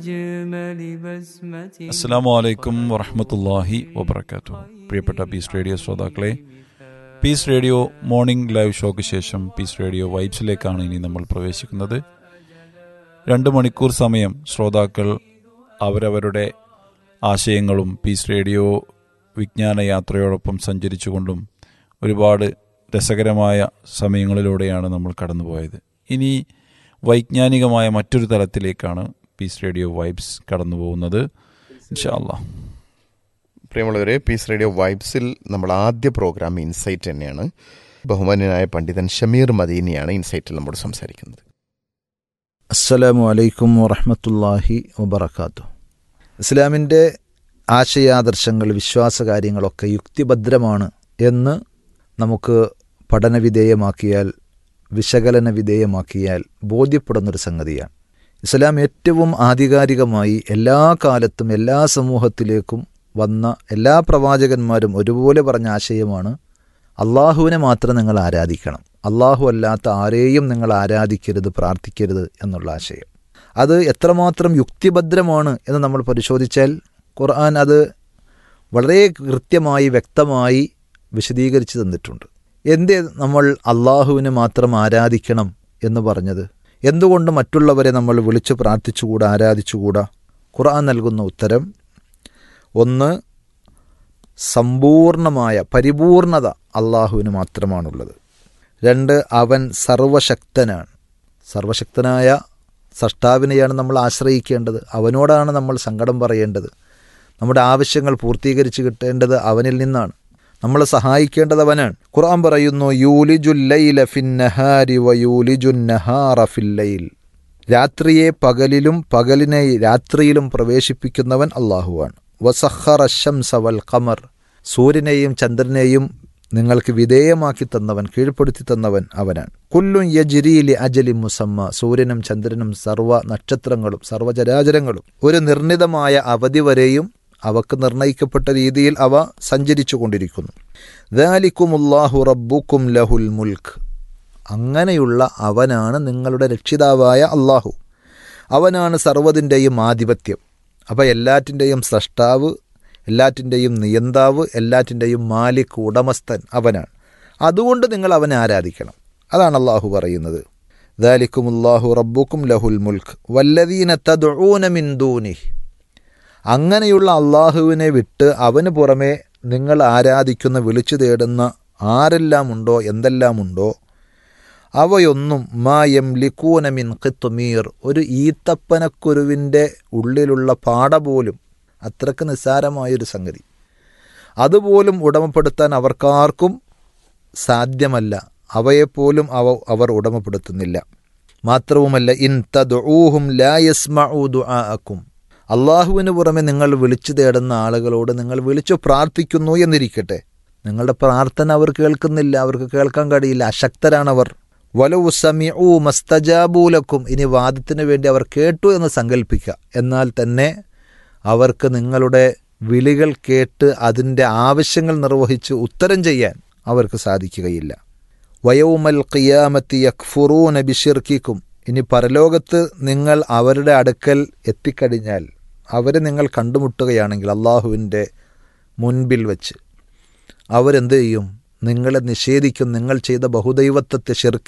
അസ്സാം വലൈക്കും വറഹമത്തല്ലാഹി വബർക്കാത്തു പ്രിയപ്പെട്ട പീസ് റേഡിയോ ശ്രോതാക്കളെ പീസ് റേഡിയോ മോർണിംഗ് ലൈവ് ഷോയ്ക്ക് ശേഷം പീസ് റേഡിയോ വൈബ്സിലേക്കാണ് ഇനി നമ്മൾ പ്രവേശിക്കുന്നത് രണ്ട് മണിക്കൂർ സമയം ശ്രോതാക്കൾ അവരവരുടെ ആശയങ്ങളും പീസ് റേഡിയോ വിജ്ഞാന യാത്രയോടൊപ്പം സഞ്ചരിച്ചുകൊണ്ടും ഒരുപാട് രസകരമായ സമയങ്ങളിലൂടെയാണ് നമ്മൾ കടന്നുപോയത് ഇനി വൈജ്ഞാനികമായ മറ്റൊരു തലത്തിലേക്കാണ് പീസ് റേഡിയോ വൈബ്സ് കടന്നു പോകുന്നത് ഇൻഷാല്ലാ പ്രിയമുള്ളവരെ പീസ് റേഡിയോ വൈബ്സിൽ നമ്മൾ ആദ്യ പ്രോഗ്രാം ഇൻസൈറ്റ് തന്നെയാണ് ബഹുമാന്യനായ പണ്ഡിതൻ ഷമീർ മദീനിയാണ് ഇൻസൈറ്റിൽ നമ്മോട് സംസാരിക്കുന്നത് അസ്സലാമു അലൈക്കും വറഹമത്തല്ലാഹി വബർക്കാത്തു ഇസ്ലാമിൻ്റെ ആശയാദർശങ്ങൾ വിശ്വാസകാര്യങ്ങളൊക്കെ യുക്തിഭദ്രമാണ് എന്ന് നമുക്ക് പഠനവിധേയമാക്കിയാൽ വിശകലന വിധേയമാക്കിയാൽ ബോധ്യപ്പെടുന്നൊരു സംഗതിയാണ് ഇസ്ലാം ഏറ്റവും ആധികാരികമായി എല്ലാ കാലത്തും എല്ലാ സമൂഹത്തിലേക്കും വന്ന എല്ലാ പ്രവാചകന്മാരും ഒരുപോലെ പറഞ്ഞ ആശയമാണ് അള്ളാഹുവിനെ മാത്രം നിങ്ങൾ ആരാധിക്കണം അള്ളാഹു അല്ലാത്ത ആരെയും നിങ്ങൾ ആരാധിക്കരുത് പ്രാർത്ഥിക്കരുത് എന്നുള്ള ആശയം അത് എത്രമാത്രം യുക്തിഭദ്രമാണ് എന്ന് നമ്മൾ പരിശോധിച്ചാൽ ഖുർആൻ അത് വളരെ കൃത്യമായി വ്യക്തമായി വിശദീകരിച്ച് തന്നിട്ടുണ്ട് എന്തേ നമ്മൾ അള്ളാഹുവിനെ മാത്രം ആരാധിക്കണം എന്ന് പറഞ്ഞത് എന്തുകൊണ്ട് മറ്റുള്ളവരെ നമ്മൾ വിളിച്ചു പ്രാർത്ഥിച്ചുകൂടാ ആരാധിച്ചുകൂടാ ഖുർആൻ നൽകുന്ന ഉത്തരം ഒന്ന് സമ്പൂർണമായ പരിപൂർണത അള്ളാഹുവിന് മാത്രമാണുള്ളത് രണ്ട് അവൻ സർവശക്തനാണ് സർവശക്തനായ സഷ്ടാവിനെയാണ് നമ്മൾ ആശ്രയിക്കേണ്ടത് അവനോടാണ് നമ്മൾ സങ്കടം പറയേണ്ടത് നമ്മുടെ ആവശ്യങ്ങൾ പൂർത്തീകരിച്ച് കിട്ടേണ്ടത് അവനിൽ നിന്നാണ് നമ്മളെ സഹായിക്കേണ്ടത് അവനാണ് ഖുർആൻ പറയുന്നു യൂലിജുല്ലൈല ഫിന്നഹാരി വയൂലിജുന്നഹാറ ഫില്ലൈൽ രാത്രിയെ പകലിലും പകലിനെ രാത്രിയിലും പ്രവേശിപ്പിക്കുന്നവൻ അള്ളാഹുവാണ് വസഹർ അശംസ വൽ ഖമർ സൂര്യനെയും ചന്ദ്രനെയും നിങ്ങൾക്ക് വിധേയമാക്കി തന്നവൻ കീഴ്പ്പെടുത്തി തന്നവൻ അവനാണ് കുല്ലും യജിരിയിലെ അജലി മുസമ്മ സൂര്യനും ചന്ദ്രനും സർവ്വ നക്ഷത്രങ്ങളും സർവ്വചരാചരങ്ങളും ഒരു നിർണിതമായ അവധി വരെയും അവക്ക് നിർണയിക്കപ്പെട്ട രീതിയിൽ അവ സഞ്ചരിച്ചു കൊണ്ടിരിക്കുന്നു ദാലിക്കുമുല്ലാഹു റബ്ബുക്കും ലഹുൽ മുൽക്ക് അങ്ങനെയുള്ള അവനാണ് നിങ്ങളുടെ രക്ഷിതാവായ അള്ളാഹു അവനാണ് സർവ്വതിൻ്റെയും ആധിപത്യം അപ്പോൾ എല്ലാറ്റിൻ്റെയും സ്രഷ്ടാവ് എല്ലാറ്റിൻ്റെയും നിയന്താവ് എല്ലാറ്റിൻ്റെയും മാലിക് ഉടമസ്ഥൻ അവനാണ് അതുകൊണ്ട് നിങ്ങൾ അവനെ ആരാധിക്കണം അതാണ് അള്ളാഹു പറയുന്നത് ദാലിക്കുമുല്ലാഹു റബ്ബുക്കും ലഹുൽ മുൽക്ക് വല്ലദീന തദ്ഊന മിൻ ദൂനിഹ് അങ്ങനെയുള്ള അള്ളാഹുവിനെ വിട്ട് അവന് പുറമെ നിങ്ങൾ ആരാധിക്കുന്ന വിളിച്ചു തേടുന്ന ആരെല്ലാം ഉണ്ടോ എന്തെല്ലാം ഉണ്ടോ അവയൊന്നും മാ എം ലിക്കൂനമിൻ ഖിത്തുമീർ ഒരു ഈത്തപ്പനക്കുരുവിൻ്റെ ഉള്ളിലുള്ള പാട പോലും അത്രക്ക് നിസ്സാരമായൊരു സംഗതി അതുപോലും ഉടമപ്പെടുത്താൻ അവർക്കാർക്കും സാധ്യമല്ല അവയെപ്പോലും അവ അവർ ഉടമപ്പെടുത്തുന്നില്ല മാത്രവുമല്ല ഇൻ തദ്ഊഹും ലാ യസ്മഉ ദുആഅക്കും അള്ളാഹുവിന് പുറമെ നിങ്ങൾ വിളിച്ചു തേടുന്ന ആളുകളോട് നിങ്ങൾ വിളിച്ചു പ്രാർത്ഥിക്കുന്നു എന്നിരിക്കട്ടെ നിങ്ങളുടെ പ്രാർത്ഥന അവർ കേൾക്കുന്നില്ല അവർക്ക് കേൾക്കാൻ കഴിയില്ല അശക്തരാണവർ വലവു സമിഊ മസ്തജാബൂലക്കും ഇനി വാദത്തിന് വേണ്ടി അവർ കേട്ടു എന്ന് സങ്കല്പിക്കുക എന്നാൽ തന്നെ അവർക്ക് നിങ്ങളുടെ വിളികൾ കേട്ട് അതിൻ്റെ ആവശ്യങ്ങൾ നിർവഹിച്ച് ഉത്തരം ചെയ്യാൻ അവർക്ക് സാധിക്കുകയില്ല വയവുമൽ ഖിയാമത്തി യക്ഫുറൂന ബിഷിർക്കിക്കും ഇനി പരലോകത്ത് നിങ്ങൾ അവരുടെ അടുക്കൽ എത്തിക്കഴിഞ്ഞാൽ അവരെ നിങ്ങൾ കണ്ടുമുട്ടുകയാണെങ്കിൽ അള്ളാഹുവിൻ്റെ മുൻപിൽ വച്ച് അവരെന്ത് ചെയ്യും നിങ്ങളെ നിഷേധിക്കും നിങ്ങൾ ചെയ്ത ബഹുദൈവത്വത്തെ ഷിർക്ക്